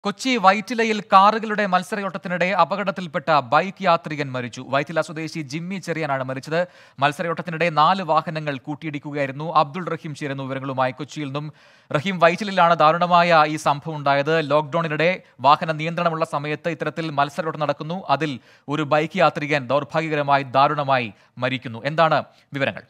കൊച്ചി വൈറ്റിലയിൽ കാറുകളുടെ മത്സരയോട്ടത്തിനിടെ അപകടത്തിൽപ്പെട്ട ബൈക്ക് യാത്രികൻ മരിച്ചു വൈറ്റില സ്വദേശി ജിമ്മി ചെറിയാനാണ് മരിച്ചത് മത്സരയോട്ടത്തിനിടെ നാല് വാഹനങ്ങൾ കൂട്ടിയിടിക്കുകയായിരുന്നു അബ്ദുൾ റഹീം ചേരുന്ന വിവരങ്ങളുമായി കൊച്ചിയിൽ നിന്നും റഹീം വൈറ്റിലിലാണ് ദാരുണമായ ഈ സംഭവം ഉണ്ടായത് ലോക്ഡൌണിനിടെ വാഹന നിയന്ത്രണമുള്ള സമയത്ത് ഇത്തരത്തിൽ മത്സരയോട്ടം നടക്കുന്നു അതിൽ ഒരു ബൈക്ക് യാത്രികൻ ദൗർഭാഗ്യകരമായി ദാരുണമായി മരിക്കുന്നു എന്താണ് വിവരങ്ങൾ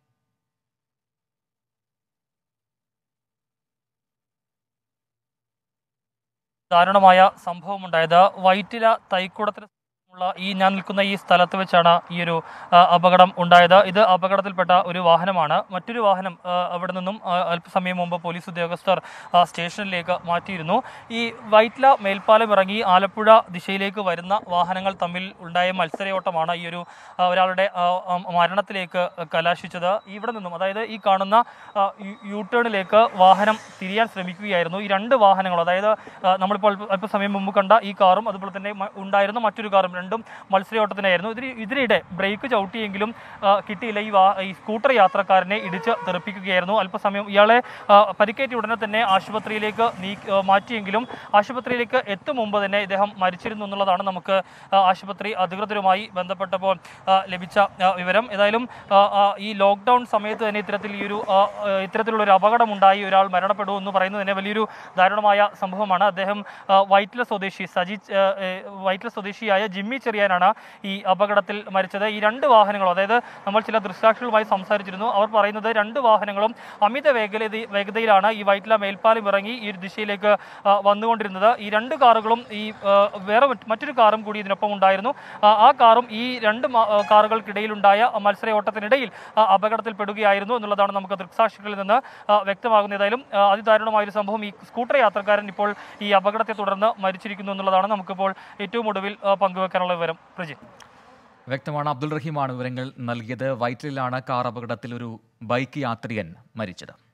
ദാരുണമായ സംഭവമുണ്ടായത് വൈറ്റില തൈക്കുടത്തിന് ഉള്ള ഈ ഞാൻ നിൽക്കുന്ന ഈ സ്ഥലത്ത് വെച്ചാണ് ഈ ഒരു ആ, അപകടം ഉണ്ടായത് ഇത് അപകടത്തിൽപ്പെട്ട ഒരു വാഹനമാണ് മറ്റൊരു വാഹനം ആ, അവിടെ നിന്നും ആ, അല്പസമയം മുമ്പ് പോലീസ് ഉദ്യോഗസ്ഥർ ആ, സ്റ്റേഷനിലേക്ക് മാറ്റിയിരുന്നു ഈ വൈറ്റില മേൽപ്പാലം ഇറങ്ങി ആലപ്പുഴ ദിശയിലേക്ക് വരുന്ന വാഹനങ്ങൾ തമ്മിൽ ഉണ്ടായ മത്സരയോട്ടമാണ് ഈ ഒരു ആ, ഒരാളുടെ ആ, ആ, മരണത്തിലേക്ക് കലാശിച്ചത് ഇവിടെ നിന്നും അതായത് ഈ കാണുന്ന ആ, യു- യു ടേണിലേക്ക് വാഹനം തിരിയാൻ ശ്രമിക്കുകയായിരുന്നു ഈ രണ്ട് വാഹനങ്ങൾ അതായത് ആ, നമ്മളിപ്പോൾ അല്പ- അല്പസമയം മുമ്പ് കണ്ട ഈ കാറും അതുപോലെ തന്നെ മ- ഉണ്ടായിരുന്ന മറ്റൊരു കാറും രണ്ടും മത്സരയോട്ടത്തിനായിരുന്നു ഇതിന് ഇതിനിടെ ബ്രേക്ക് ചവിട്ടിയെങ്കിലും ആ, കിട്ടിയില്ല ഈ വാ ഈ സ്കൂട്ടർ യാത്രക്കാരനെ ഇടിച്ച് തെറിപ്പിക്കുകയായിരുന്നു അല്പസമയം ഇയാളെ ആ, പരിക്കേറ്റ ഉടനെ തന്നെ ആശുപത്രിയിലേക്ക് നീ ആ, മാറ്റിയെങ്കിലും ആശുപത്രിയിലേക്ക് എത്തും മുമ്പ് തന്നെ ഇദ്ദേഹം മരിച്ചിരുന്നു എന്നുള്ളതാണ് നമുക്ക് ആ, ആശുപത്രി അധികൃതരുമായി ബന്ധപ്പെട്ടപ്പോൾ ആ, ലഭിച്ച ആ, വിവരം ഏതായാലും ആ, ആ, ഈ ലോക്ക്ഡൗൺ സമയത്ത് തന്നെ ഇത്തരത്തിൽ ഈ ഒരു ആ, ആ, ഇത്തരത്തിലുള്ള ഒരു അപകടമുണ്ടായി ഒരാൾ മരണപ്പെടും എന്ന് പറയുന്നത് തന്നെ വലിയൊരു ദാരുണമായ സംഭവമാണ് അദ്ദേഹം ആ, വൈറ്റില സ്വദേശി സജി ആ, ഏ, വൈറ്റില സ്വദേശിയായ ജിമ്മി ചെറിയാനാണ് ഈ അപകടത്തിൽ മരിച്ചത് ഈ രണ്ട് വാഹനങ്ങളും അതായത് നമ്മൾ ചില ദൃക്സാക്ഷികളുമായി സംസാരിച്ചിരുന്നു അവർ പറയുന്നത് രണ്ട് വാഹനങ്ങളും അമിത വേഗത വേഗതയിലാണ് ഈ വൈറ്റില മേൽപ്പാലം ഇറങ്ങി ഈ ഒരു ദിശയിലേക്ക് ആ, വന്നുകൊണ്ടിരുന്നത് ഈ രണ്ട് കാറുകളും ഈ ആ, വേറെ മറ്റ് മറ്റൊരു കാറും കൂടി ഇതിനൊപ്പം ഉണ്ടായിരുന്നു ആ, ആ കാറും ഈ രണ്ട് മ- ആ, കാറുകൾക്കിടയിലുണ്ടായ മത്സരയോട്ടത്തിനിടയിൽ ആ, അപകടത്തിൽപ്പെടുകയായിരുന്നു എന്നുള്ളതാണ് നമുക്ക് ദൃക്സാക്ഷികളിൽ നിന്ന് ആ, വ്യക്തമാകുന്നത് ഏതായാലും ആ, അതിദാരുണമായ ഒരു സംഭവം ഈ സ്കൂട്ടർ യാത്രക്കാരൻ ഇപ്പോൾ ഈ അപകടത്തെ തുടർന്ന് മരിച്ചിരിക്കുന്നു എന്നുള്ളതാണ് നമുക്കിപ്പോൾ ഏറ്റവും ഒടുവിൽ ആ, പങ്കുവെക്കാനുള്ള വിവരം പ്രജി വ്യക്തമാണ് അബ്ദുൾ റഹീമാണ് വിവരങ്ങൾ നൽകിയത് വൈറ്റിലാണ് കാർ അപകടത്തിൽ ഒരു ബൈക്ക് യാത്രികൻ മരിച്ചത്